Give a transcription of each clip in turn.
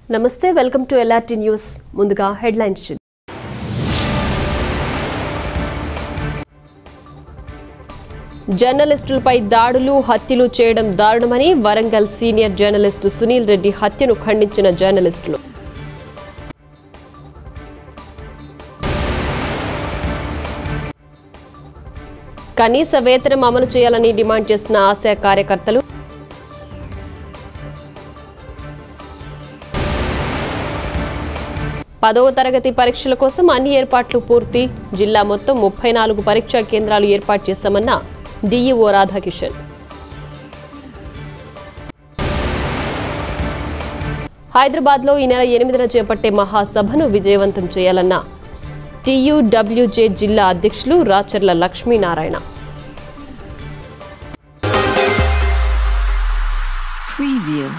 నమస్తే welcome to LRT news ముందుగా headlines చూద్దాం జర్నలిస్టులపై దాడులు హత్యలు చేయడం దారుణమని వరంగల్ సీనియర్ జర్నలిస్టు సునీల్ రెడ్డి హత్యను ఖండించిన జర్నలిస్టులు కనీస వేతనం అమలు చేయాలని డిమాండ్ చేసిన ఆశా కార్యకర్తలు పదవ తరగతి పరీక్షల కోసం అన్ని ఏర్పాట్లు పూర్తి జిల్లా మొత్తం ముప్పై నాలుగు పరీక్షా కేంద్రాలు ఏర్పాటు చేశామన్న డీఈఓ రాధాకిషన్ హైదరాబాద్లో ఈ నెల ఎనిమిదిన చేపట్టే మహాసభను విజయవంతం చేయాలన్న టీయూడబ్ల్యూజే జిల్లా అధ్యక్షులు రాచర్ల లక్ష్మీనారాయణ Preview.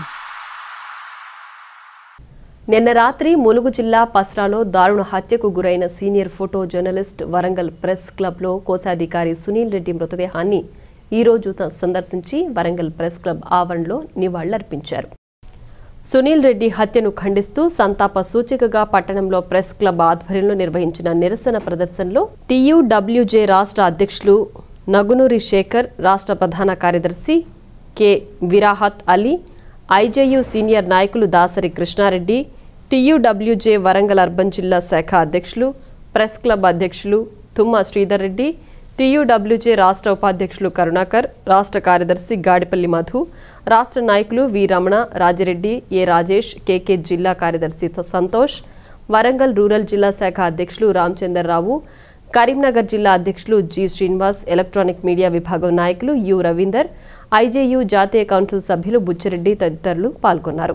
నిన్న రాత్రి ములుగు జిల్లా పస్రాలో దారుణ హత్యకు గురైన senior photo journalist Warangal press క్లబ్లో కోశాధికారి సునీల్ రెడ్డి మృతదేహాన్ని ఈ రోజు త- సందర్శించి వరంగల్ ప్రెస్ క్లబ్ ఆవరణలో నివాళులర్పించారు సునీల్ రెడ్డి హత్యను ఖండిస్తూ సంతాప సూచికగా పట్టణంలో ప్రెస్ క్లబ్ ఆధ్వర్యంలో నిర్వహించిన నిరసన ప్రదర్శనలో టీయూడబ్ల్యూజే రాష్ట్ర అధ్యక్షులు నగునూరి శేఖర్ రాష్ట్ర ప్రధాన కార్యదర్శి K Virahat Ali IJU senior నాయకులు దాసరి కృష్ణారెడ్డి టీయూడబ్ల్యూజే వరంగల్ అర్బన్ జిల్లా శాఖ అధ్యక్షులు ప్రెస్ క్లబ్ అధ్యక్షులు తుమ్మ శ్రీధర్ రెడ్డి టీయూడబ్ల్యూజే రాష్ట్ర ఉపాధ్యక్షులు కరుణాకర్ రాష్ట్ర కార్యదర్శి గాడిపల్లి మధు రాష్ట్ర నాయకులు వి రమణ రాజిరెడ్డి ఏ రాజేష్ కేకే జిల్లా కార్యదర్శి త- సంతోష్ వరంగల్ రూరల్ జిల్లా శాఖ అధ్యక్షులు రామచందర్రావు కరీంనగర్ జిల్లా అధ్యక్షులు జి శ్రీనివాస్ ఎలక్ట్రానిక్ మీడియా విభాగం నాయకులు యు రవీందర్ ఐజేయు జాతీయ కౌన్సిల్ సభ్యులు బుచ్చిరెడ్డి తదితరులు పాల్గొన్నారు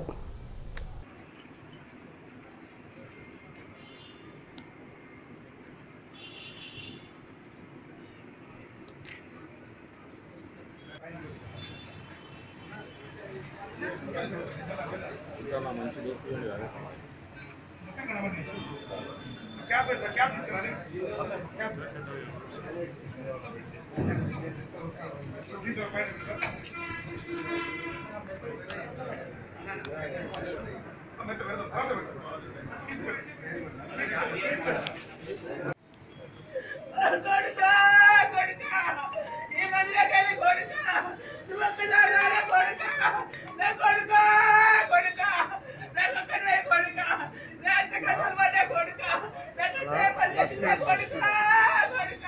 కొడుకా కొడుకా ఈ మధ్యలోకెళ్ళి కొడుకా నువ్వు ఒక్కసారి రారా కొడుకా నా కొడుకా కొడుకా నాకు ఒక్కడే కొడుకా నా కథలు పడ్డా కొడుకా నాకు చేపలు తెచ్చిన కొడుకా కొడుకా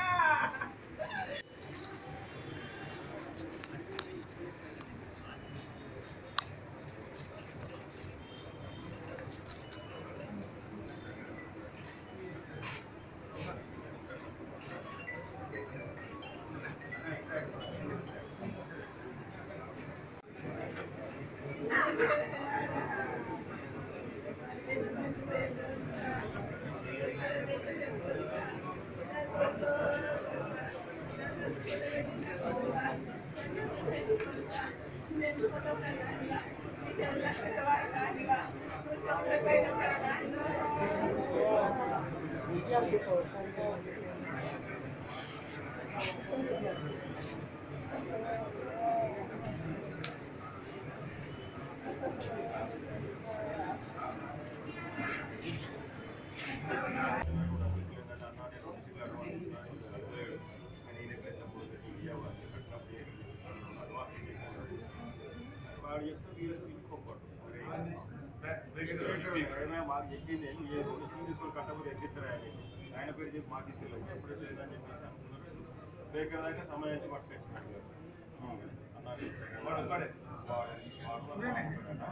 మాకు చెప్పింది ఏంటి? ఏ రోజు తీసుకొని కట్టబడి ఎక్కిస్తారని ఆయన పేరు చెప్పి మాకు తీసుకెళ్ళి ఎప్పుడు లేదని చెప్పేసి అంటున్నారు బేకర్ దాకా సమయం వచ్చి పట్టుకొచ్చినట్టు అన్నారు వాడు ఒక్కడే. వాడు- వాడు ఒక్కడేనా?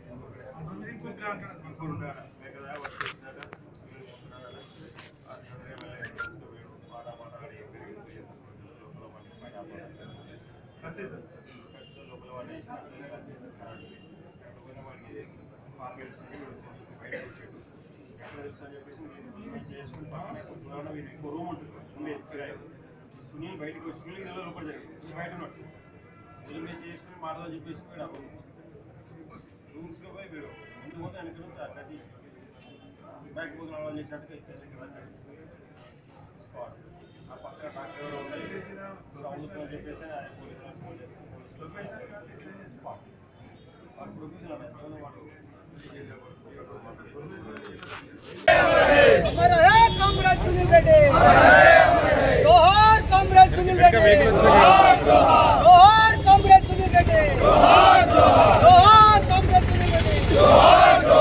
ఇంకొకడు ఉన్నాడా? బేకర్ దాకా పట్టుకొచ్చినాక ఉన్నాడా? ఆ దేవుడు ఏమైనా తీసుకుపోయాడు. మాట మాట ఆడి ఏం పెరిగింది? లోపల వాడిని పైన ఆపరేషన్ లోపల వాడిని వేసినట్టు కరెంట్ పోయిన వాడికి ఫామ్ గెలిచింది బయట వచ్చాడు ఎక్కడ తెలుసు అని చెప్పేసి నేను చేసుకుని పక్కనే కూర్చున్నాను వీడు ఇంకో రూమ్ ఉంటుంది ఉండేది కిరాయి ఈ సునీల్ బయటకు వచ్చి సునీల్ ఇరవై రూపాయలు జరిగింది ఈ బయట ఉన్నట్టు సునీల్ మీద చేసుకుని మాటలు చెప్పేసి పోయాడు అప్పుడు రూమ్స్కి పోయి వీడు ముందు పోతే వెనక నుంచి అట్లా తీసుకుని బ్యాక్ పోతున్న వాళ్ళు చేసినట్టుగా స్పాట్ ఆ పక్కన డాక్టర్ ఎవరో ఉండాలి సౌండ్ చెప్పేసి ఆయన పోలీసులు ఫోన్ చేస్తాను స్పాట్ వాడు ప్రొఫెషన్ వాడు हमारा है कॉमरेड सुनील रेड्डी जोहार कॉमरेड सुनील रेड्डी जोहार कॉमरेड सुनील रेड्डी जोहार कॉमरेड सुनील रेड्डी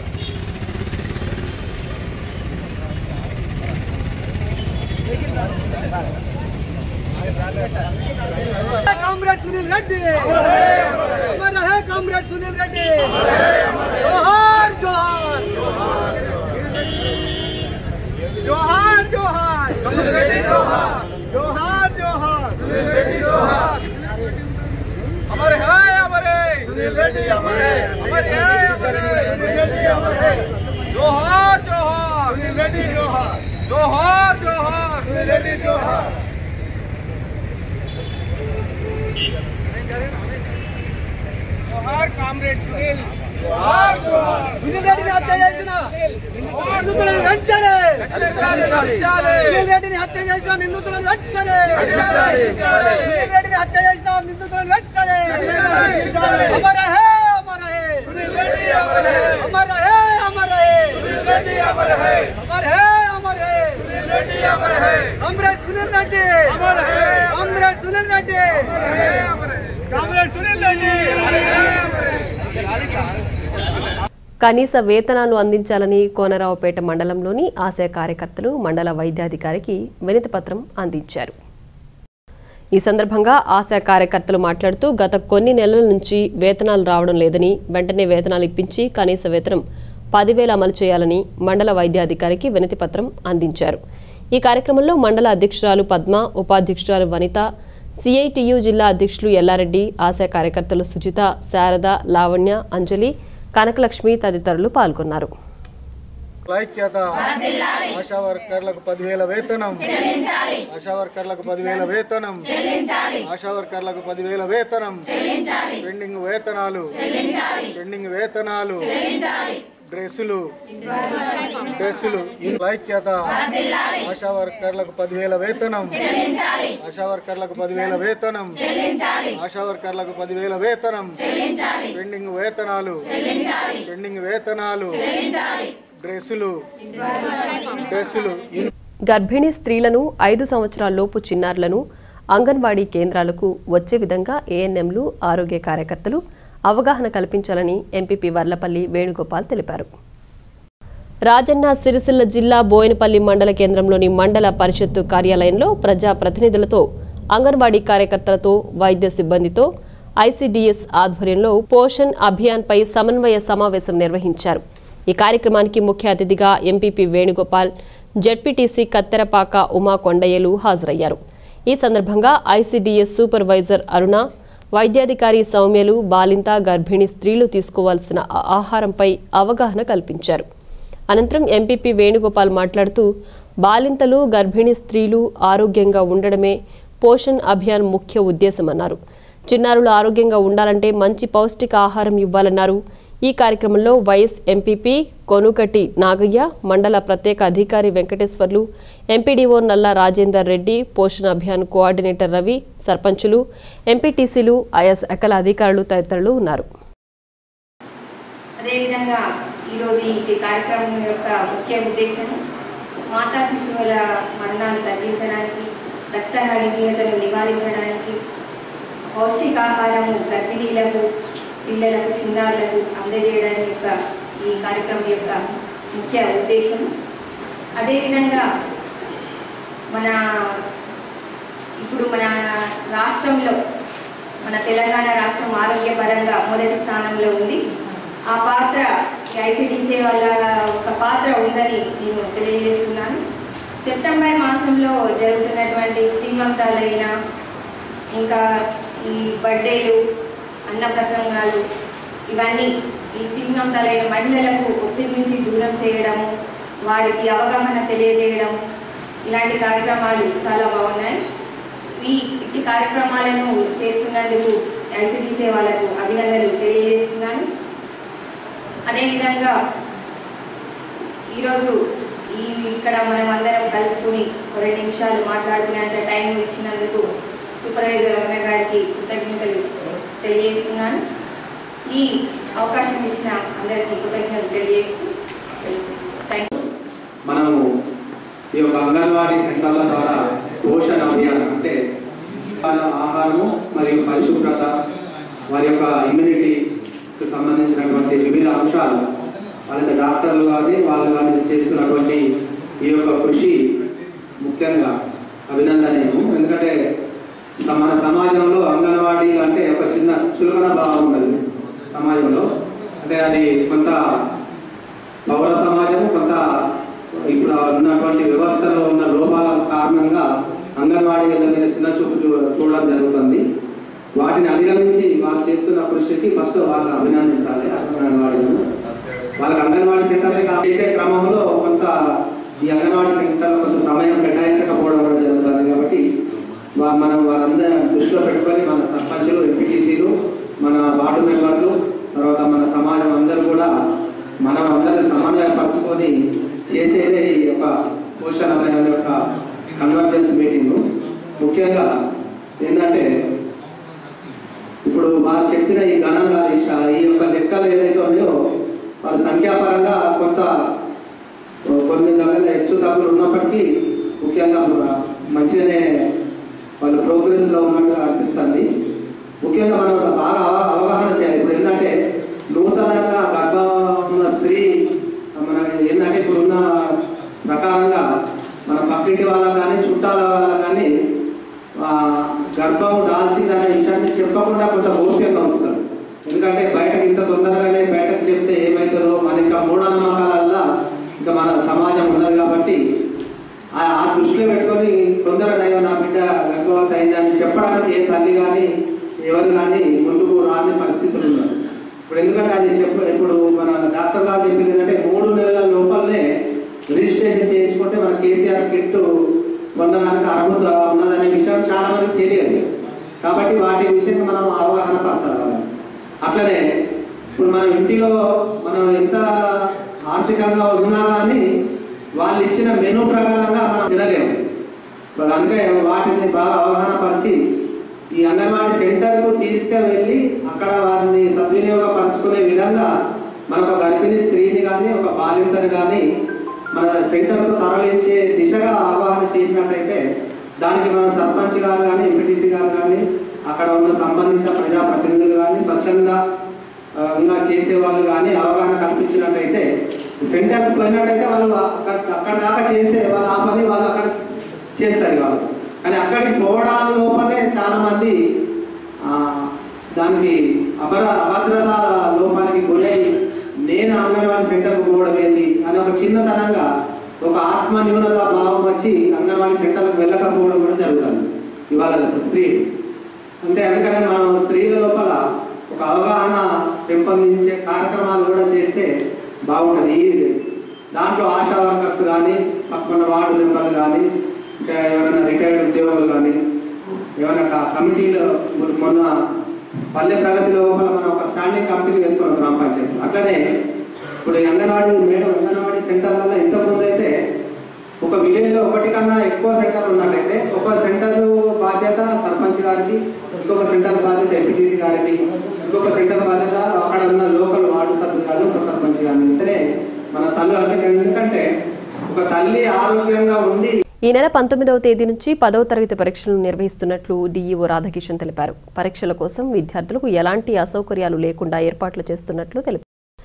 कॉमरेड सुनील रेड्डी हमारा है कॉमरेड सुनील रेड्डी जोहार जोहार जोहार जोहार सुनील रेड्डी जोहार जोहार जोहार सुनील रेड्डी जोहार हमारे है हमारे सुनील रेड्डी हमारे हमारे है हमारे सुनील रेड्डी हमारे जोहार जोहार सुनील रेड्डी जोहार जोहार जोहार सुनील रेड्डी जोहार जोहार कामरेड सुनील जोहार जोहार सुनील रेड्డిని హత్య చేసిన నిందితులను వెంటనే సునీల్ రెడ్డిని హత్య చేసిన నిందితులను వెంటనే సునీల్ రెడ్డిని హత్య చేసిన నిందితులను వెంటనే అమర హే అమర హే అమర హే అమర హే అమర హే అమర హే comrade Sunil Reddy comrade Sunil Reddy comrade Sunil Reddy కనీస వేతనాలు అందించాలని కోనరావుపేట మండలంలోని ఆశయ కార్యకర్తలు మండల వైద్యాధికారికి వినతి పత్రం అందించారు ఈ సందర్భంగా ఆశా కార్యకర్తలు మాట్లాడుతూ గత కొన్ని నెలల నుంచి వేతనాలు రావడం లేదని వెంటనే వేతనాలు ఇప్పించి కనీస వేతనం పదివేలు అమలు చేయాలని మండల వైద్యాధికారికి వినతి పత్రం అందించారు ఈ కార్యక్రమంలో మండల అధ్యక్షురాలు పద్మ ఉపాధ్యక్షురాలు వనిత సిఐటియు జిల్లా అధ్యక్షులు ఎల్లారెడ్డి ఆశా కార్యకర్తలు సుజిత శారద లావణ్య అంజలి కనకలక్ష్మి తదితరులు పాల్గొన్నారు ఐక్యత ఆశా వర్కర్లకు పదివేల వేతనం ఆశా వర్కర్లకు పదివేల వేతనం ఆశా వర్కర్లకు పదివేల వేతనం పెండింగ్ వేతనాలు పెండింగ్ వేతనాలు డ్రెస్సులు డ్రెస్సులు ఐక్యత ఆశా వర్కర్లకు పదివేల వేతనం ఆశా వర్కర్లకు పదివేల వేతనం ఆశా వర్కర్లకు పదివేల వేతనం పెండింగ్ వేతనాలు పెండింగ్ వేతనాలు డ్రెస్సులు డ్రెస్సులు గర్భిణీ స్త్రీలను ఐదు సంవత్సరాల్లోపు చిన్నారులను అంగన్వాడీ కేంద్రాలకు వచ్చే విధంగా ఏఎన్ఎంలు ఆరోగ్య కార్యకర్తలు అవగాహన కల్పించాలని ఎంపీపీ వర్లపల్లి వేణుగోపాల్ తెలిపారు రాజన్న సిరిసిల్ల జిల్లా బోయినపల్లి మండల కేంద్రంలోని మండల పరిషత్తు కార్యాలయంలో ప్రజా ప్రతినిధులతో అంగన్వాడీ కార్యకర్తలతో వైద్య సిబ్బందితో ఐసీడీఎస్ ఆధ్వర్యంలో పోషణ్ అభియాన్పై సమన్వయ సమావేశం నిర్వహించారు ఈ కార్యక్రమానికి ముఖ్య అతిథిగా ఎంపీపీ వేణుగోపాల్ జడ్పీటీసీ కత్తెరపాక ఉమా కొండయ్యలు హాజరయ్యారు ఈ సందర్భంగా ఐసీడీఎస్ సూపర్వైజర్ అరుణ వైద్యాధికారి సౌమ్యలు బాలింత గర్భిణీ స్త్రీలు తీసుకోవాల్సిన ఆ- ఆహారంపై అవగాహన కల్పించారు అనంతరం ఎంపీపీ వేణుగోపాల్ మాట్లాడుతూ బాలింతలు గర్భిణీ స్త్రీలు ఆరోగ్యంగా ఉండడమే పోషణ్ అభియాన్ ముఖ్య ఉద్దేశమన్నారు చిన్నారులు ఆరోగ్యంగా ఉండాలంటే మంచి పౌష్టిక ఆహారం ఇవ్వాలన్నారు ఈ కార్యక్రమంలో వైఎస్ ఎంపీపీ కొనుకటి నాగయ్య మండల ప్రత్యేక అధికారి వెంకటేశ్వర్లు ఎంపీడీఓ నల్ల రాజేందర్ రెడ్డి పోషణ అభియాన్ కోఆర్డినేటర్ రవి సర్పంచులు ఎంపీటీసీలు ఆయా శాఖల అధికారులు తదితరులు ఉన్నారు అదేవిధంగా ఈరోజు ఈ కార్యక్రమం యొక్క ముఖ్య ఉద్దేశం మాతా శిశువుల మరణాలు తగ్గించడానికి రక్తహీనతను నివారించడానికి పౌష్టికాహారము గర్భిణీలకు పిల్లలకు చిన్నారులకు అందజేయడానికి యొక్క ఈ కార్యక్రమం యొక్క ముఖ్య ఉద్దేశం అదేవిధంగా మన ఇప్పుడు మన రాష్ట్రంలో మన తెలంగాణ రాష్ట్రం ఆరోగ్యపరంగా మొదటి స్థానంలో ఉంది ఆ పాత్ర ఐసిడిసి వాళ్ళ ఒక పాత్ర ఉందని నేను తెలియజేస్తున్నాను సెప్టెంబర్ మాసంలో జరుగుతున్నటువంటి శ్రీమంతాలైన ఇంకా ఈ బర్త్డేలు అన్నప్రసంగాలు ఇవన్నీ ఈ శ్రీమంతాలైన మహిళలకు ఒత్తిడి నుంచి దూరం చేయడము వారికి అవగాహన తెలియజేయడం ఇలాంటి కార్యక్రమాలు చాలా బాగున్నాయి ఈ ఇట్టి కార్యక్రమాలను చేస్తున్నందుకు ఐసిడిసి వాళ్ళకు అభినందనలు తెలియజేస్తున్నాను అదేవిధంగా ఈరోజు ఈ ఇక్కడ మనం అందరం కలుసుకుని ఒక రెండు నిమిషాలు మాట్లాడుకునేంత టైం ఇచ్చినందుకు సూపర్వైజర్ అన్న గారికి కృతజ్ఞతలు తెలియజేస్తున్నాను ఈ అవకాశం ఇచ్చిన అందరికీ కృతజ్ఞతలు తెలియజేస్తూ థ్యాంక్ యూ మనము ఈ యొక్క అంగన్వాడీ సెంటర్ల ద్వారా పోషణ అభియాన్ అంటే వాళ్ళ ఆహారము మరియు పరిశుభ్రత వారి యొక్క ఇమ్యూనిటీకి సంబంధించినటువంటి వివిధ అంశాలు వాళ్ళ డాక్టర్లు కానీ వాళ్ళు కానీ చేస్తున్నటువంటి ఈ యొక్క కృషి ముఖ్యంగా అభినందనీయము ఎందుకంటే స- మన సమాజంలో అంగన్వాడీ అంటే ఒక చిన్న చులకన భావం ఉన్నది సమాజంలో అంటే అది కొంత పౌర సమాజం కొంత ఇప్పుడు ఉన్నటువంటి వ్యవస్థలో ఉన్న లోపాల కారణంగా అంగన్వాడీల మీద చిన్న చూపు చూ- చూడడం జరుగుతుంది వాటిని అధిగమించి వాళ్ళు చేస్తున్న కృషికి ఫస్ట్ వాళ్ళని అభినందించాలి అంగన్వాడీలను వాళ్ళకి అంగన్వాడీ సెంటర్ చేసే క్రమంలో కొంత ఈ అంగన్వాడీ సెంటర్లో కొంత సమయం కేటాయించకపోవడం కూడా జరుగుతుంది కాబట్టి వా- మనం వాళ్ళందరూ దృష్టిలో పెట్టుకొని మన సర్పంచులు ఎంపీటీసీలు మన వార్డు మెంబర్లు తర్వాత మన సమాజం అందరూ కూడా మనం అందరిని సమన్వయపరచుకొని చేసేదే ఈ యొక్క పోషణ అభియాన్ యొక్క కన్వర్జెన్స్ మీటింగ్ ముఖ్యంగా ఏంటంటే ఇప్పుడు వాళ్ళు చెప్పిన ఈ గణంగా ఈ శా- ఈ యొక్క లెక్కలు ఏదైతే ఉన్నాయో వాళ్ళ సంఖ్యాపరంగా కొంత కొన్ని దగ్గర హెచ్చు తగ్గులు ఉన్నప్పటికీ ముఖ్యంగా మంచిగానే వాళ్ళు ప్రోగ్రెస్లో ఉన్నట్టుగా అనిపిస్తుంది ముఖ్యంగా మనం బాగా అవ- అవగాహన చేయాలి ఇప్పుడు ఏంటంటే నూతనంగా గర్భం ఉన్న స్త్రీ మన ఏంటంటే ఇప్పుడున్న ప్రకారంగా మన పక్కింటి వాళ్ళకి కానీ చుట్టాల వాళ్ళకి కానీ ఆ, గర్భం దాల్చిందనే విషయాన్ని చెప్పకుండా కొంత గోప్యంగా ఉంచుతారు ఎందుకంటే బయటకు ఇంత తొందరగానే బయటకు చెప్తే ఏమవుతుందో మన ఇంకా మూఢనమ్మకాలల్లా ఇంకా మన సమాజం ఉన్నది కాబట్టి ఆ ఆ దృష్టిలో పెట్టుకొని తొందరగా అయ్యో నా బిడ్డ గర్భవతి అయిందని చెప్పడానికి ఏ తల్లి కానీ ఎవరు కానీ ముందుకు రాని పరిస్థితులు ఉన్నారు ఇప్పుడు ఎందుకంటే అది చెప్పు ఇప్పుడు మన డాక్టర్ గారు చెప్పింది ఏంటంటే మూడు నెలల లోపలనే రిజిస్ట్రేషన్ చేయించుకుంటే మన కేసీఆర్ కిట్ పొందడానికి అర్హత ఉన్నదనే విషయం చాలా మందికి తెలియదు కాబట్టి వాటి విషయంగా మనం అవగాహన పరచాలి వాళ్ళని. అట్లనే ఇప్పుడు మన ఇంటిలో మనం ఎంత ఆర్థికంగా ఉన్నా కానీ వాళ్ళు ఇచ్చిన మెనూ ప్రకారంగా మనం తినలేము ఇప్పుడు అందుకే వాటిని బాగా అవగాహన పరిచి ఈ అంగన్వాడీ సెంటర్కు తీసుకువెళ్ళి అక్కడ వారిని సద్వినియోగపరచుకునే విధంగా మన ఒక గర్భిణీ స్త్రీని కానీ ఒక బాలింతని కానీ మన సెంటర్కు తరలించే దిశగా అవగాహన చేసినట్టయితే దానికి మన సర్పంచ్ గారు కానీ ఎంపీటీసీ గారు కానీ అక్కడ ఉన్న సంబంధిత ప్రజాప్రతినిధులు కానీ స్వచ్ఛంద ఆ, ఇలా చేసే వాళ్ళు కానీ అవగాహన కల్పించినట్టయితే సెంటర్కి పోయినట్టయితే వాళ్ళు అక్కడ అక్కడ దాకా చేస్తే వాళ్ళు ఆ పని వాళ్ళు అక్కడ చేస్తారు వాళ్ళు కానీ అక్కడికి పోవడం లోపలే చాలా మంది ఆ, దానికి అభర అభద్రత లోపానికి గురై నేను అంగన్వాడీ సెంటర్కి పోవడం ఏంది అని ఒక చిన్నతనంగా ఒక ఆత్మ న్యూనత భావం వచ్చి అంగన్వాడీ సెంటర్లకు వెళ్ళకపోవడం కూడా జరుగుతుంది ఇవాళ స్త్రీ అంటే అందుకనే మనం స్త్రీల లోపల ఒక అవగాహన పెంపొందించే కార్యక్రమాలు కూడా చేస్తే బాగుంటుంది ఈ దాంట్లో ఆశా వర్కర్స్ కానీ పక్కన వార్డు మెంబర్లు కానీ ఇంకా ఎవరైనా రిటైర్డ్ ఉద్యోగులు కానీ ఏమైనా క- కమిటీలో మొ- మొన్న పల్లె ప్రగతి లోపల మనం ఒక స్టాండింగ్ కమిటీ వేసుకున్నాం గ్రామ పంచాయతీ అట్లనే ఇప్పుడు ఈ అంగన్వాడీ మేడం అంగన్వాడీ సెంటర్ వల్ల ఇంతకుముందు అయితే ఒక విలేజ్లో ఒకటి కన్నా ఎక్కువ సెంటర్ ఉన్నట్టయితే ఒక సెంటర్ బాధ్యత సర్పంచ్ గారికి ఇంకొక సెంటర్ బాధ్యత ఎంపీటీసీ గారికి ఇంకొక సెంటర్ బాధ్యత అక్కడ ఉన్న లోకల్ వార్డు సభ్యులు కానీ ఒక సర్పంచ్ కానీ ఉంటేనే మన తల్లి అంటే ఎందుకంటే ఒక తల్లి ఆరోగ్యంగా ఉండి ఈ నెల పంతొమ్మిదవ తేదీ నుంచి పదవ తరగతి పరీక్షలను నిర్వహిస్తున్నట్లు డీఈఓ రాధాకిషన్ తెలిపారు పరీక్షల కోసం విద్యార్థులకు ఎలాంటి అసౌకర్యాలు లేకుండా ఏర్పాట్లు చేస్తున్నట్లు తెలిపారు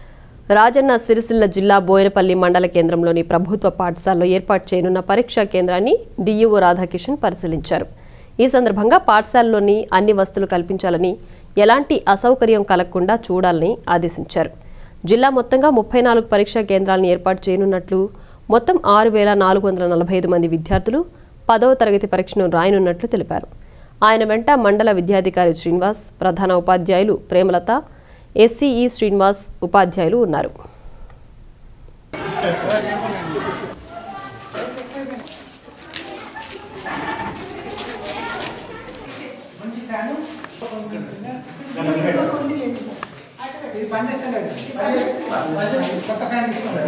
రాజన్న సిరిసిల్ల జిల్లా బోయనపల్లి మండల కేంద్రంలోని ప్రభుత్వ పాఠశాలలో ఏర్పాటు చేయనున్న పరీక్షా కేంద్రాన్ని డీఈఓ రాధాకిషన్ పరిశీలించారు ఈ సందర్భంగా పాఠశాలలోని అన్ని వస్తువులు కల్పించాలని ఎలాంటి అసౌకర్యం కలగకుండా చూడాలని ఆదేశించారు జిల్లా మొత్తంగా ముప్పై నాలుగు పరీక్షా కేంద్రాలను ఏర్పాటు చేయనున్నట్లు మొత్తం ఆరు వేల నాలుగు వందల నలభై ఐదు మంది విద్యార్థులు పదవ తరగతి పరీక్షను రాయనున్నట్లు తెలిపారు ఆయన వెంట మండల విద్యాధికారి శ్రీనివాస్ ప్రధాన ఉపాధ్యాయులు ప్రేమలత ఎస్సీఈ శ్రీనివాస్ ఉపాధ్యాయులు ఉన్నారు ఇది పనిచేస్తాను కొత్త ఫ్యాన్ తీసుకున్నాను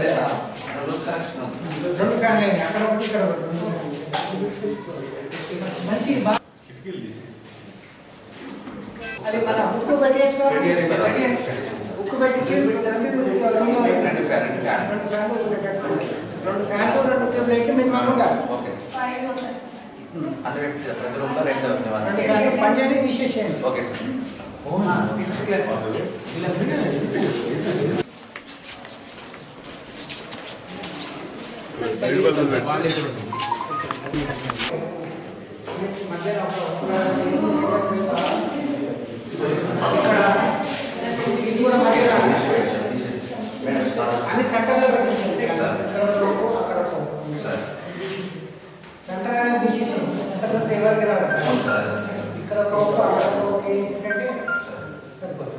రెండు ఫ్యాన్ అయినాయి అక్కడ ఒకటి ఇక్కడ ఒకటి మంచి బా- అది మన ఉక్కు పెట్టేసుకోవాలి ఉక్కు పెట్టించి ప్రతి ఫ్యాన్లు ఒక డెక్కర్ రెండు ఫ్యాన్లు రెండు ట్యూబ్ లైట్లు మినిమం ఉండాలి ఓకే సార్ అందరూ ప్రతి రూమ్లో రెండు రెండు ఉన్నాయి ఫ్యాన్లు పని చేయని తీసేసేయండి ఓకే సార్ ఇది కూడా మరీ అన్ని సెంటర్లో పెట్టించండి ఇక్కడ ఒక రోపు, అక్కడ ఒక రోపు. సెంటర్ అనేది తీసేసేయండి సెంటర్ అంటే ఎవరికి రాదు ఇక్కడ ఒక రోపు, అక్కడ ఒక రోపు వేసిందంటే సరిపోతుంది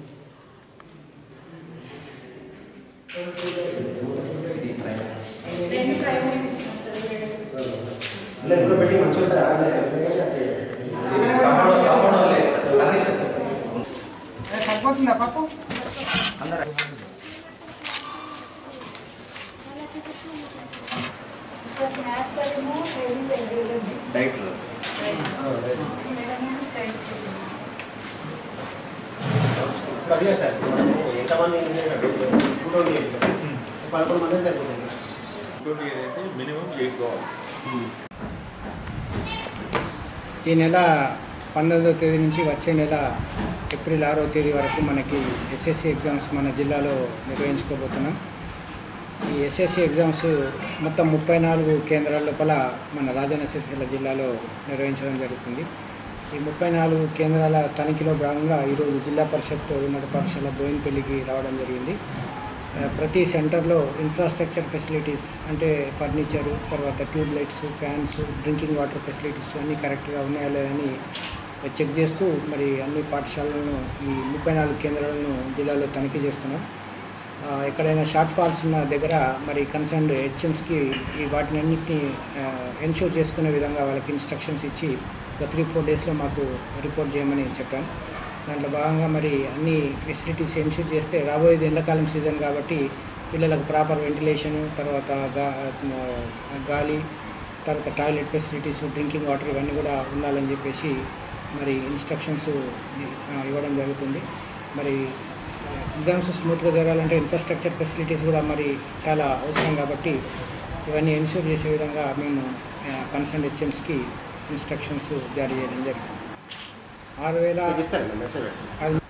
కాంపౌండ్ కాంపౌండ్ లేదు సార్ అన్ని సార్ ఏ, సరిపోతుందా పాపం డైట్లో అడిగా సార్ ఎంతమంది పదకొండు మంది సరిపోతుంది ఏంటంటే మినిమం ఎయిట్ కావాలి ఈ నెల పంతొమ్మిదవ తేదీ నుంచి వచ్చే నెల ఏప్రిల్ ఆరో తేదీ వరకు మనకి ఎస్ఎస్సి ఎగ్జామ్స్ మన జిల్లాలో నిర్వహించుకోబోతున్నాం ఈ ఎస్ఎస్సి ఎగ్జామ్స్ మొత్తం ముప్పై నాలుగు కేంద్రాల లోపల మన రాజన్న సిరిసిల్ల జిల్లాలో నిర్వహించడం జరుగుతుంది ఈ ముప్పై నాలుగు కేంద్రాల తనిఖీలో భాగంగా ఈరోజు జిల్లా పరిషత్ ఉన్నత పాఠశాల బోయినపల్లికి రావడం జరిగింది ఆ, ప్రతి సెంటర్లో ఇన్ఫ్రాస్ట్రక్చర్ ఫెసిలిటీస్ అంటే ఫర్నిచరు తర్వాత tube lights fans drinking water facilities అన్నీ కరెక్ట్గా ఉన్నాయా లేదని చెక్ చేస్తూ మరి అన్ని పాఠశాలలను ఈ ముప్పై నాలుగు కేంద్రాలను జిల్లాలో తనిఖీ చేస్తున్నాం ఆ, ఎక్కడైనా షార్ట్ ఫాల్స్ ఉన్న దగ్గర మరి కన్సర్న్డ్ హెచ్ఎమ్స్కి ఈ వాటిని అన్నింటినీ ఎన్షూర్ చేసుకునే విధంగా వాళ్ళకి ఇన్స్ట్రక్షన్స్ ఇచ్చి ఒక త్రీ ఫోర్ డేస్లో మాకు రిపోర్ట్ చేయమని చెప్పాం దాంట్లో భాగంగా మరి అన్ని ఫెసిలిటీస్ ఎన్షూర్ చేస్తే రాబోయేది ఎండాకాలం సీజన్ కాబట్టి పిల్లలకు ప్రాపర్ వెంటిలేషన్ తర్వాత గా ఆ, గాలి తర్వాత టాయిలెట్ ఫెసిలిటీస్ డ్రింకింగ్ వాటర్ ఇవన్నీ కూడా ఉండాలని చెప్పేసి మరి ఇన్స్ట్రక్షన్స్ ఇవ్వడం జరుగుతుంది మరి ఎగ్జామ్స్ స్మూత్గా జరగాలంటే ఇన్ఫ్రాస్ట్రక్చర్ ఫెసిలిటీస్ కూడా మరి చాలా అవసరం కాబట్టి ఇవన్నీ ఎన్షూర్ చేసే విధంగా మేము కన్సర్న్ హెచ్ఎమ్స్కి ఇన్స్ట్రక్షన్స్ జారీ చేయడం జరిగింది ఆరు వేల ఐదు-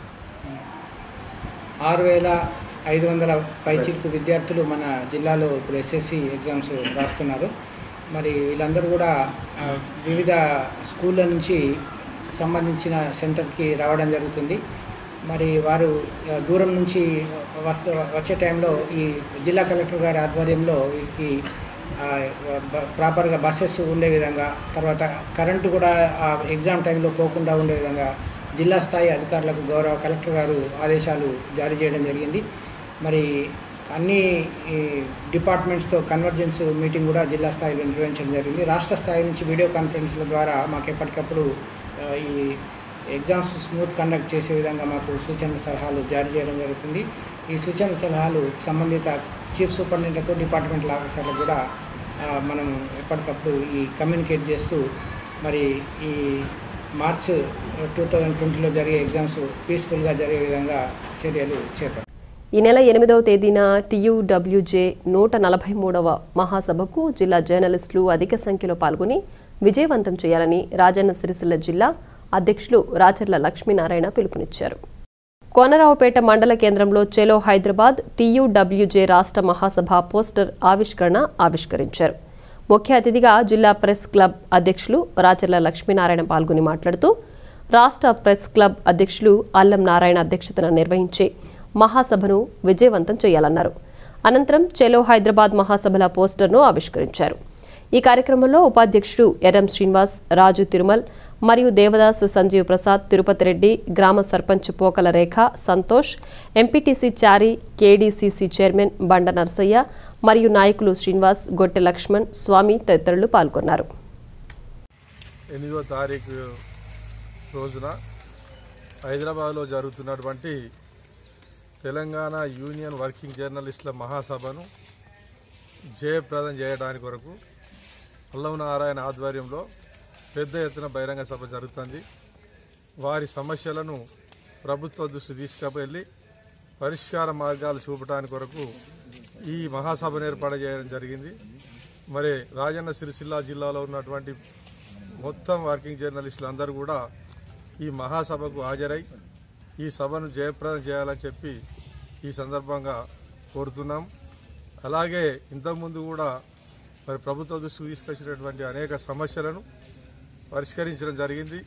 ఆరు వేల ఐదు వందల పైచిలకు విద్యార్థులు మన జిల్లాలో ఇప్పుడు ఎస్ఎస్సి ఎగ్జామ్స్ రాస్తున్నారు మరి వీళ్ళందరూ కూడా ఆ, వివిధ స్కూళ్ళ నుంచి సంబంధించిన సెంటర్కి రావడం జరుగుతుంది మరి వారు ఆ, దూరం నుంచి వస్తు వచ్చే టైంలో ఈ జిల్లా కలెక్టర్ గారి ఆధ్వర్యంలో వీరికి ఆ, బ- ప్రాపర్గా బస్సెస్ ఉండే విధంగా తర్వాత కరెంటు కూడా ఆ ఎగ్జామ్ టైంలో పోకుండా ఉండే విధంగా జిల్లా స్థాయి అధికారులకు గౌరవ కలెక్టర్ గారు ఆదేశాలు జారీ చేయడం జరిగింది మరి అన్ని ఈ డిపార్ట్మెంట్స్తో కన్వర్జెన్స్ మీటింగ్ కూడా జిల్లా స్థాయిలో నిర్వహించడం జరిగింది రాష్ట్ర స్థాయి నుంచి వీడియో కాన్ఫరెన్స్ల ద్వారా మాకు ఎప్పటికప్పుడు ఆ, ఈ ఎగ్జామ్స్ స్మూత్ కండక్ట్ చేసే విధంగా మాకు సూచనల సలహాలు జారీ చేయడం జరుగుతుంది ఈ సూచన సలహాలు సంబంధిత చీఫ్ సూపరింటెండెంట్లకు డిపార్ట్మెంటల్ ఆఫీసర్లకు కూడా ఆ, మనం ఎప్పటికప్పుడు ఈ కమ్యూనికేట్ చేస్తూ మరి ఈ మార్చ్ టూ థౌజండ్ ట్వంటీలో జరిగే ఎగ్జామ్స్ పీస్ఫుల్గా జరిగే విధంగా చర్యలు చేపట్టాం ఈ నెల ఎనిమిదవ తేదీన టీయూడబ్ల్యూజే నూట నలభై మూడవ మహాసభకు జిల్లా జర్నలిస్టులు అధిక సంఖ్యలో పాల్గొని విజయవంతం చేయాలని రాజన్న సిరిసిల్ల జిల్లా అధ్యక్షులు రాచర్ల లక్ష్మీనారాయణ పిలుపునిచ్చారు కోనరావుపేట మండల కేంద్రంలో చెలో హైదరాబాద్ టీయూడబ్ల్యూజే రాష్ట్ర మహాసభ పోస్టర్ ఆవిష్కరణ ఆవిష్కరించారు ముఖ్య అతిథిగా జిల్లా ప్రెస్ క్లబ్ అధ్యక్షులు రాచర్ల లక్ష్మీనారాయణ పాల్గొని మాట్లాడుతూ రాష్ట్ర ప్రెస్ క్లబ్ అధ్యక్షులు అల్లం నారాయణ అధ్యక్షతన నిర్వహించే మహాసభను విజయవంతం చేయాలన్నారు అనంతరం చెలో హైదరాబాద్ మహాసభల పోస్టర్ను ఆవిష్కరించారు ఈ కార్యక్రమంలో ఉపాధ్యక్షుడు ఎర్రం శ్రీనివాస్ రాజు తిరుమల్ మరియు దేవదాస్ సంజీవ్ ప్రసాద్ తిరుపతి రెడ్డి గ్రామ sarpanch Pokala Rekha Santosh MPTC Chari KDCC chairman Banda Narsaiah మరియు నాయకులు శ్రీనివాస్ గొట్టె లక్ష్మణ్ స్వామి తదితరులు పాల్గొన్నారు ఎనిమిదో తారీఖు రోజున హైదరాబాద్లో జరుగుతున్నటువంటి తెలంగాణ యూనియన్ వర్కింగ్ జర్నలిస్టుల మహాసభను జయప్రదం చేయడానికి కొరకు అల్లం నారాయణ ఆధ్వర్యంలో పెద్ద ఎత్తున బహిరంగ సభ జరుగుతుంది వారి సమస్యలను ప్రభుత్వ దృష్టి తీసుకువెళ్ళి పరిష్కార మార్గాలు చూపడానికి కొరకు ఈ మహాసభను ఏర్పాటు చేయడం జరిగింది మరి రాజన్న సిరిసిల్ల జిల్లాలో ఉన్నటువంటి మొత్తం వర్కింగ్ జర్నలిస్టులు అందరూ కూడా ఈ మహాసభకు హాజరై ఈ సభను జయప్రదం చేయాలని చెప్పి ఈ సందర్భంగా కోరుతున్నాం అలాగే ఇంతకుముందు కూడా మరి ప్రభుత్వ దృష్టికి తీసుకొచ్చినటువంటి అనేక సమస్యలను పరిష్కరించడం జరిగింది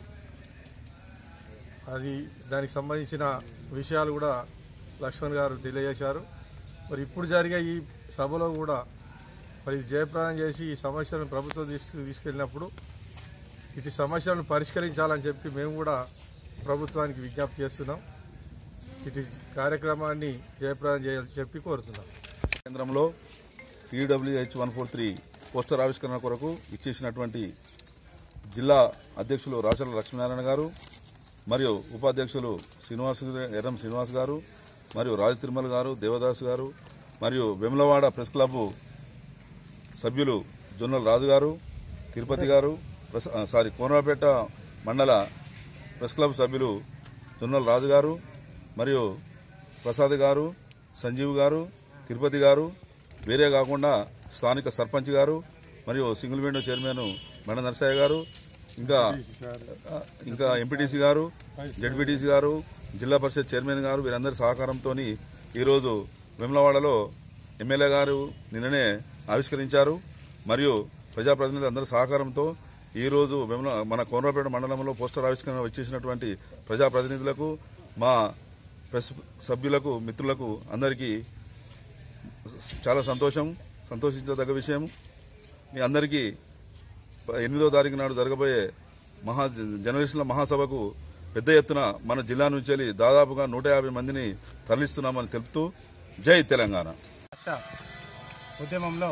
అది దానికి సంబంధించిన విషయాలు కూడా లక్ష్మణ్ గారు తెలియజేశారు మరి ఇప్పుడు జరిగే ఈ సభలో కూడా మరి జయప్రదం చేసి ఈ సమస్యలను ప్రభుత్వం తీసుకు తీసుకెళ్ళినప్పుడు ఇటు సమస్యలను పరిష్కరించాలని చెప్పి మేము కూడా ప్రభుత్వానికి విజ్ఞప్తి చేస్తున్నాం ఇటు కార్యక్రమాన్ని జయప్రదం చేయాలని చెప్పి కోరుతున్నాం కేంద్రంలో EWH one four three poster ఆవిష్కరణ కొరకు ఇచ్చేసినటువంటి జిల్లా అధ్యక్షులు రాచల లక్ష్మీనారాయణ గారు మరియు ఉపాధ్యక్షులు శ్రీనివాస్ ఎర్రం శ్రీనివాస్ గారు మరియు రాజ తిరుమల గారు దేవదాస్ గారు మరియు వెములవాడ ప్రెస్ క్లబ్ సభ్యులు జొన్నల రాజు గారు తిరుపతి గారు ప్రస- ఆ, సారీ కోనరాపేట మండల ప్రెస్ క్లబ్ సభ్యులు జొన్నల రాజు గారు మరియు ప్రసాద్ గారు సంజీవ్ గారు తిరుపతి గారు వేరే కాకుండా స్థానిక సర్పంచ్ గారు మరియు సింగిల్ విండో చైర్మన్ బండ నరసయ్య గారు ఇంకా ఆ, ఇంకా ఎంపీటీసీ గారు జడ్పీటీసీ గారు జిల్లా పరిషత్ చైర్మన్ గారు వీరందరి సహకారంతో ఈరోజు వెమ్లవాడలో ఎమ్మెల్యే గారు నిన్ననే ఆవిష్కరించారు మరియు ప్రజాప్రతినిధులు అందరి సహకారంతో ఈరోజు వెమ్ల మన కోనరాపేట మండలంలో పోస్టర్ ఆవిష్కరణ వచ్చేసినటువంటి ప్రజాప్రతినిధులకు మా ప్రెస్ సభ్యులకు మిత్రులకు అందరికీ చాలా సంతోషం సంతోషించదగ్గ విషయం మీ అందరికీ ఎనిమిదో తారీఖు నాడు జరగబోయే మహా జర్నలిస్టుల మహాసభకు పెద్ద ఎత్తున మన జిల్లా నుంచి వెళ్ళి దాదాపుగా నూట యాభై మందిని తరలిస్తున్నామని తెలుపుతూ జై తెలంగాణ రాష్ట్ర ఉద్యమంలో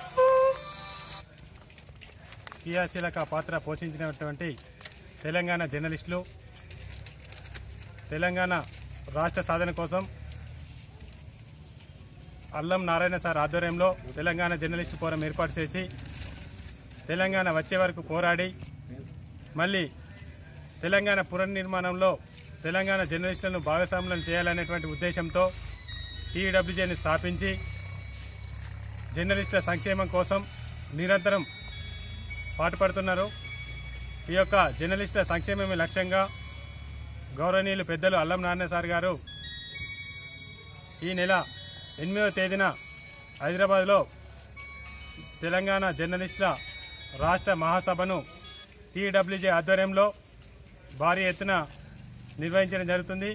క్రియాశీలక పాత్ర పోషించినటువంటి తెలంగాణ జర్నలిస్టులు తెలంగాణ రాష్ట్ర సాధన కోసం అల్లం నారాయణ సార్ ఆధ్వర్యంలో తెలంగాణ జర్నలిస్టు ఫోరం ఏర్పాటు చేసి తెలంగాణ వచ్చే వరకు పోరాడి మళ్ళీ తెలంగాణ పునర్నిర్మాణంలో తెలంగాణ జర్నలిస్టులను భాగస్వాములను చేయాలనేటువంటి ఉద్దేశంతో టీడబ్ల్యూజేని స్థాపించి జర్నలిస్టుల సంక్షేమం కోసం నిరంతరం పాటుపడుతున్నారు ఈ యొక్క జర్నలిస్టుల సంక్షేమమే లక్ష్యంగా గౌరవనీయులు పెద్దలు అల్లం నారాయణ సార్ గారు ఈ నెల ఎనిమిదవ తేదీన హైదరాబాద్లో తెలంగాణ జర్నలిస్టుల రాష్ట్ర మహాసభను టీడబ్ల్యూజే ఆధ్వర్యంలో భారీ ఎత్తున నిర్వహించడం జరుగుతుంది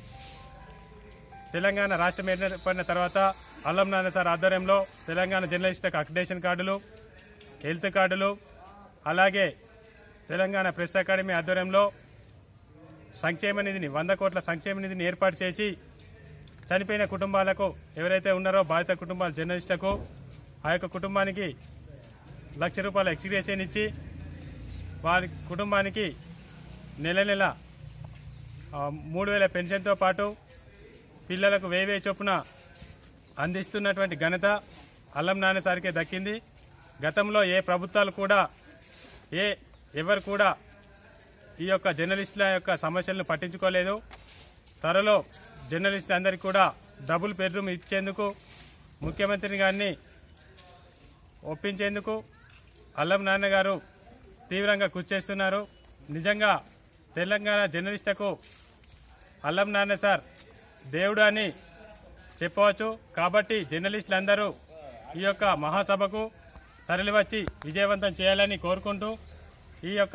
తెలంగాణ రాష్ట్రం ఏర్పడిన తర్వాత అల్లం నాన్న సార్ ఆధ్వర్యంలో తెలంగాణ జర్నలిస్టులకు అక్రిడేషన్ కార్డులు హెల్త్ కార్డులు అలాగే తెలంగాణ ప్రెస్ అకాడమీ ఆధ్వర్యంలో సంక్షేమ నిధిని వంద కోట్ల సంక్షేమ నిధిని ఏర్పాటు చేసి చనిపోయిన కుటుంబాలకు ఎవరైతే ఉన్నారో బాధిత కుటుంబాల జర్నలిస్టులకు ఆ యొక్క కుటుంబానికి లక్ష రూపాయల ఎక్స్గ్రేషన్ ఇచ్చి వారి కుటుంబానికి నెల నెల ఆ, మూడు వేల పెన్షన్తో పాటు పిల్లలకు వెయ్యి వెయ్యి చొప్పున అందిస్తున్నటువంటి ఘనత అల్లం నాన్న సార్కే దక్కింది గతంలో ఏ ప్రభుత్వాలు కూడా ఏ ఎవరు కూడా ఈ యొక్క జర్నలిస్టుల యొక్క సమస్యలను పట్టించుకోలేదు త్వరలో జర్నలిస్టులు అందరికీ కూడా డబుల్ బెడ్రూమ్ ఇచ్చేందుకు ముఖ్యమంత్రి గారిని ఒప్పించేందుకు అల్లం నాన్నగారు తీవ్రంగా కృషి చేస్తున్నారు నిజంగా తెలంగాణ జర్నలిస్టులకు అల్లం నాన్న సార్ దేవుడు అని చెప్పవచ్చు కాబట్టి జర్నలిస్టులందరూ ఈ యొక్క మహాసభకు తరలివచ్చి విజయవంతం చేయాలని కోరుకుంటూ ఈ యొక్క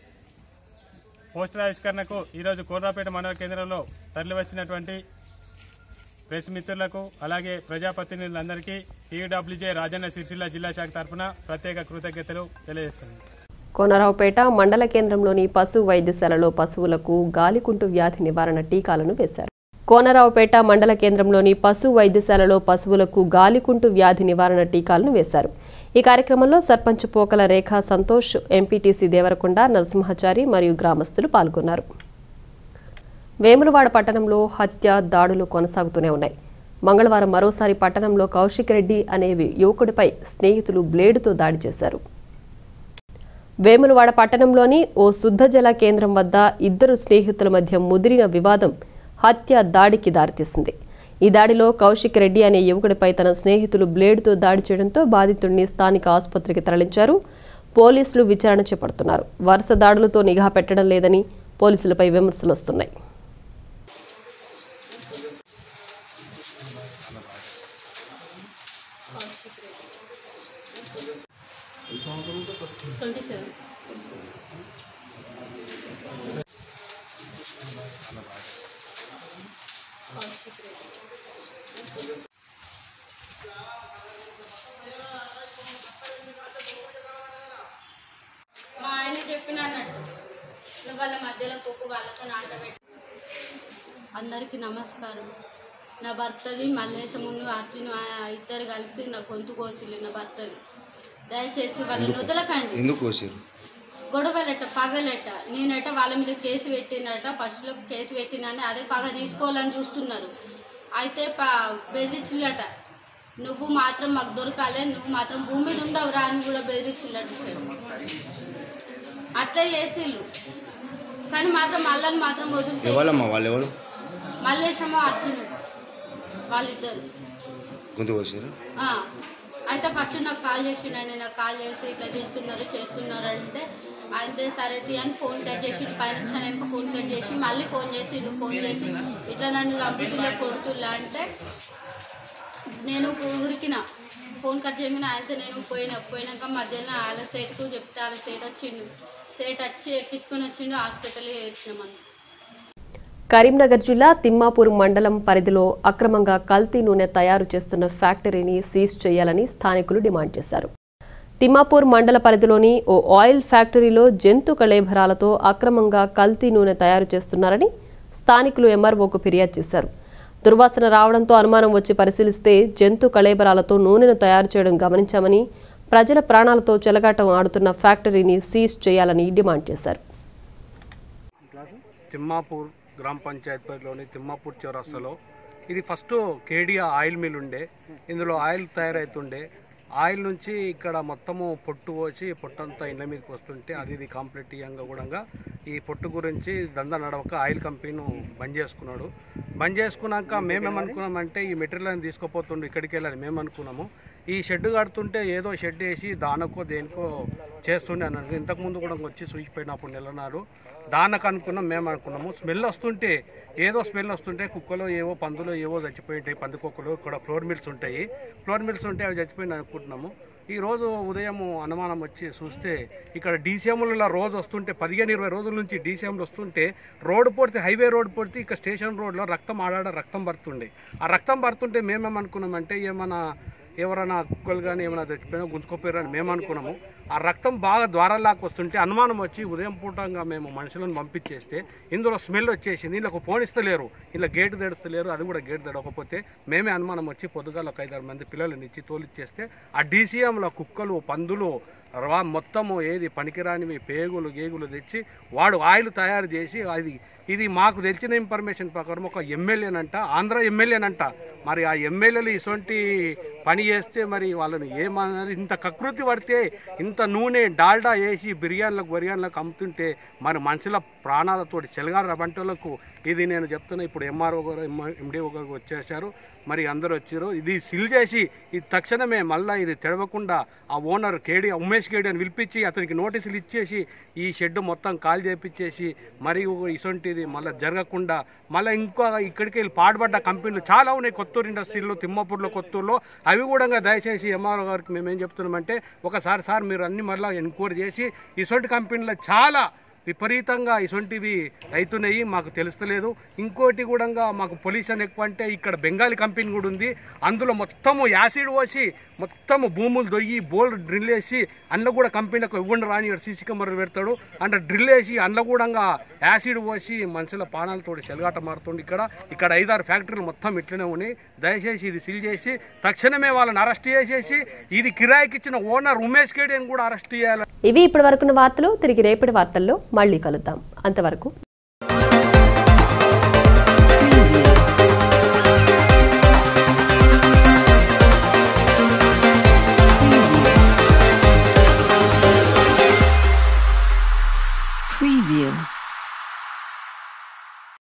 పోస్టర్ ఆవిష్కరణకు ఈరోజు కోర్రాపేట మండల కేంద్రంలో తరలివచ్చినటువంటి ప్రెస్ మిత్రులకు అలాగే ప్రజాప్రతినిధులందరికీ టీడబ్ల్యూజే రాజన్న సిరిసిల్ల జిల్లా శాఖ తరఫున ప్రత్యేక కృతజ్ఞతలు తెలియజేస్తున్నాను కోనరావుపేట మండల కేంద్రంలోని పశు వైద్యశాలలో పశువులకు గాలికుంటు వ్యాధి నివారణ టీకాలను వేశారు కోనరావుపేట మండల కేంద్రంలోని పశు వైద్యశాలలో పశువులకు గాలికుంటు వ్యాధి నివారణ టీకాలను వేశారు ఈ కార్యక్రమంలో సర్పంచ్ పోకల రేఖ సంతోష్ ఎంపీటీసీ దేవరకొండ నరసింహాచారి మరియు గ్రామస్తులు పాల్గొన్నారు వేములవాడ పట్టణంలో హత్య దాడులు కొనసాగుతూనే ఉన్నాయి మంగళవారం మరోసారి పట్టణంలో కౌశిక్ రెడ్డి అనే యువకుడిపై స్నేహితులు బ్లేడుతో దాడి చేశారు వేములవాడ పట్టణంలోని ఓ శుద్ధజల కేంద్రం వద్ద ఇద్దరు స్నేహితుల మధ్య ముదిరిన వివాదం హత్య దాడికి దారితీసింది ఈ దాడిలో కౌశిక్ రెడ్డి అనే యువకుడిపై తన స్నేహితులు బ్లేడ్తో దాడి చేయడంతో బాధితుడిని స్థానిక ఆసుపత్రికి తరలించారు పోలీసులు విచారణ చేపడుతున్నారు వరుస దాడులతో నిఘా పెట్టడం లేదని పోలీసులపై విమర్శలు వస్తున్నాయి ట్వంటీ సెవెన్ మా ఆయన చెప్పిన అన్నట్టు నువ్వు వాళ్ళ మధ్యలో కుక్కు వాళ్ళతో నాటబెట్టి అందరికీ నమస్కారం నా భర్తది మల్లేశమును అర్జున్ ఆ ఇద్దరు కలిసి నా గొంతు కోసిల్లు నా భర్తది దయచేసి వాళ్ళని వదలకండి ఎందుకు కోసారు గొడవలట పగలట నేనట వాళ్ళ మీద కేసు పెట్టినట ఫస్ట్లో కేసు పెట్టినని అదే పగ తీసుకోవాలని చూస్తున్నారు అయితే ప బెదిరించిల్లట నువ్వు మాత్రం మాకు దొరకాలే నువ్వు మాత్రం భూమి మీద ఉండవు రా అని కూడా బెదిరించిల్లట సార్ అట్లా చేసిళ్ళు కానీ మాత్రం మళ్ళని మాత్రం వదిలితే ఎవరమ్మా వాళ్ళు ఎవరు మల్లేశమ్మ అర్జును వాళ్ళిద్దరు గొంతు కోసారు ఆ, అయితే ఫస్ట్ నాకు కాల్ చేసిండండి నాకు కాల్ చేసి ఇట్లా తిడుతున్నారు చేస్తున్నారు అంటే అయితే సరే తీ అని ఫోన్ కట్ చేసి పది నిమిషాలు ఇంకా ఫోన్ కట్ చేసి మళ్ళీ ఫోన్ చేసి నువ్వు ఫోన్ చేసి ఇట్లా నన్ను చంపుతులే కొడుతులే అంటే నేను ఊరికిన ఫోన్ కట్ చేయగానే అయితే నేను పోయిన పోయినాక మధ్యాహ్నం వాళ్ళ సేట్కు చెప్తే వాళ్ళ సేట్ వచ్చిండు సేట్ వచ్చి ఎక్కించుకొని వచ్చిండు హాస్పిటల్ చేర్చినామని కరీంనగర్ జిల్లా తిమ్మాపూర్ మండలం పరిధిలో అక్రమంగా కల్తీ నూనె తయారు చేస్తున్న ఫ్యాక్టరీని సీజ్ చేయాలని స్థానికులు డిమాండ్ చేశారు తిమ్మాపూర్ మండల పరిధిలోని ఓ ఆయిల్ ఫ్యాక్టరీలో జంతు కళేభరాలతో అక్రమంగా కల్తీ నూనె తయారు చేస్తున్నారని స్థానికులు ఎంఆర్ఓకు ఫిర్యాదు చేశారు దుర్వాసన రావడంతో అనుమానం వచ్చి పరిశీలిస్తే జంతు కళేబరాలతో నూనెను తయారు చేయడం గమనించామని ప్రజల ప్రాణాలతో చెలగాటం ఆడుతున్న ఫ్యాక్టరీని సీజ్ చేయాలని డిమాండ్ చేశారు తిమ్మాపూర్ గ్రామ పంచాయత్ పరిధిలోని తిమ్మాపూర్ చౌరస్తాలో ఇది ఫస్ట్ కేడియా ఆయిల్ మిల్ ఉండే ఇందులో ఆయిల్ తయారవుతుండే ఆయిల్ నుంచి ఇక్కడ మొత్తము పొట్టు పోసి పొట్టంతా ఇండ్ల మీదకి వస్తుంటే అది ఇది కంప్లీట్ ఇయ్యంగా కూడా ఈ పొట్టు గురించి దందా నడవక ఆయిల్ కంపెనీను బంద్ చేసుకున్నాడు బంద్ చేసుకున్నాక మేమేమనుకున్నామంటే ఈ మెటీరియల్ తీసుకుపోతుండే ఇక్కడికి వెళ్ళాలి మేము అనుకున్నాము ఈ షెడ్ కడుతుంటే ఏదో షెడ్ వేసి దానకో దేనికో చేస్తుండే అన్నారు ఇంతకుముందు కూడా వచ్చి చూసిపోయినప్పుడు నెలనాడు దానకు అనుకున్నాం మేము అనుకున్నాము స్మెల్ వస్తుంటే ఏదో స్మెల్ వస్తుంటే కుక్కలో ఏవో పందులు ఏవో చచ్చిపోయి ఉంటాయి పందికొక్కలు ఇక్కడ ఫ్లోర్ మిల్స్ ఉంటాయి ఫ్లోర్ మిల్స్ ఉంటే అవి చచ్చిపోయింది అనుకుంటున్నాము ఈ రోజు ఉదయం అనుమానం వచ్చి చూస్తే ఇక్కడ డీసీఎంలలో రోజు వస్తుంటే పదిహేను ఇరవై రోజుల నుంచి డీసీఎంలు వస్తుంటే రోడ్డు పొడితే హైవే రోడ్డు పొడితే ఇక్కడ స్టేషన్ రోడ్లో రక్తం ఆడాడ రక్తం పడుతుండే ఆ రక్తం పడుతుంటే మేమేమనుకున్నామంటే ఏమైనా ఎవరైనా కుక్కలు కానీ ఏమైనా చచ్చిపోయినా గుంజుకోపోయారు అని మేము అనుకున్నాము ఆ రక్తం బాగా ద్వారాలాకి వస్తుంటే అనుమానం వచ్చి ఉదయం పూటంగా మేము మనుషులను పంపించేస్తే ఇందులో స్మెల్ వచ్చేసింది ఇందులో పోనిస్తలేరు ఇలా గేట్ తెడుస్తలేరు అది కూడా గేట్ తెడవకపోతే మేమే అనుమానం వచ్చి పొద్దుగాల ఒక ఐదారు మంది పిల్లలని ఇచ్చి తోలిచ్చేస్తే ఆ డీసీఎంలో కుక్కలు పందులు రా మొత్తము ఏది పనికిరానివి పేగులు గేగులు తెచ్చి వాడు ఆయిల్ తయారు చేసి అది ఇది మాకు తెలిసిన ఇన్ఫర్మేషన్ ప్రకారం ఒక ఎమ్మెల్యేనంట ఆంధ్ర ఎమ్మెల్యేనంట మరి ఆ ఎమ్మెల్యేలు ఇటువంటి పని చేస్తే మరి వాళ్ళని ఏమన్నారు ఇంత కకృతి పడితే ఇంత నూనె డాల్డా వేసి బిర్యానీలకు బిర్యానీలకు అమ్ముతుంటే మరి మనుషుల ప్రాణాలతోటి చెలగారు వంటలకు ఇది నేను చెప్తున్నా ఇప్పుడు ఎంఆర్ఓ గారు ఎండిఓ గారు వచ్చేసారు మరి అందరూ వచ్చారు ఇది సిల్ చేసి ఇది తక్షణమే మళ్ళీ ఇది తెడవకుండా ఆ ఓనర్ కేడి ఉమేష్ కేడి అని పిలిపించి అతనికి నోటీసులు ఇచ్చేసి ఈ షెడ్ మొత్తం కాల్ చేపించేసి మరి ఇటువంటిది మళ్ళీ జరగకుండా మళ్ళీ ఇంకో ఇక్కడికి వెళ్ళి పాడుపడ్డ కంపెనీలు చాలా ఉన్నాయి కొత్తూరు ఇండస్ట్రీలో తిమ్మపూర్లో కొత్తూరులో అవి కూడా దయచేసి ఎంఆర్ఓ గారికి మేము ఏం చెప్తున్నామంటే ఒకసారి సార్ మీరు అన్ని మళ్ళీ ఎంక్వైరీ చేసి ఇటువంటి కంపెనీలో చాలా విపరీతంగా ఇటువంటివి అవుతున్నాయి మాకు తెలుస్తలేదు ఇంకోటి కూడా మాకు పొల్యూషన్ ఎక్కువ అంటే ఇక్కడ బెంగాలీ కంపెనీ కూడా ఉంది అందులో మొత్తము యాసిడ్ పోసి మొత్తము భూములు దొయ్యి బోల్ డ్రిల్ వేసి అందులో కూడా కంపెనీలకు ఇవ్వండి రాని సీసీ కెమెరా పెడతాడు అంటే డ్రిల్ వేసి అందులో కూడా యాసిడ్ పోసి మనుషుల పానాలతో చెలగాట మారుతుంది ఇక్కడ ఇక్కడ ఐదారు ఫ్యాక్టరీలు మొత్తం ఇట్లనే ఉన్నాయి దయచేసి ఇది సీల్ చేసి తక్షణమే వాళ్ళని అరెస్ట్ చేసేసి ఇది కిరాయికి ఇచ్చిన ఓనర్ ఉమేష్ కేడిని కూడా అరెస్ట్ చేయాలి ఇవి ఇప్పటి వరకున్న వార్తలు తిరిగి రేపటి వార్తల్లో మళ్ళీ కలుద్దాం అంతవరకు Preview.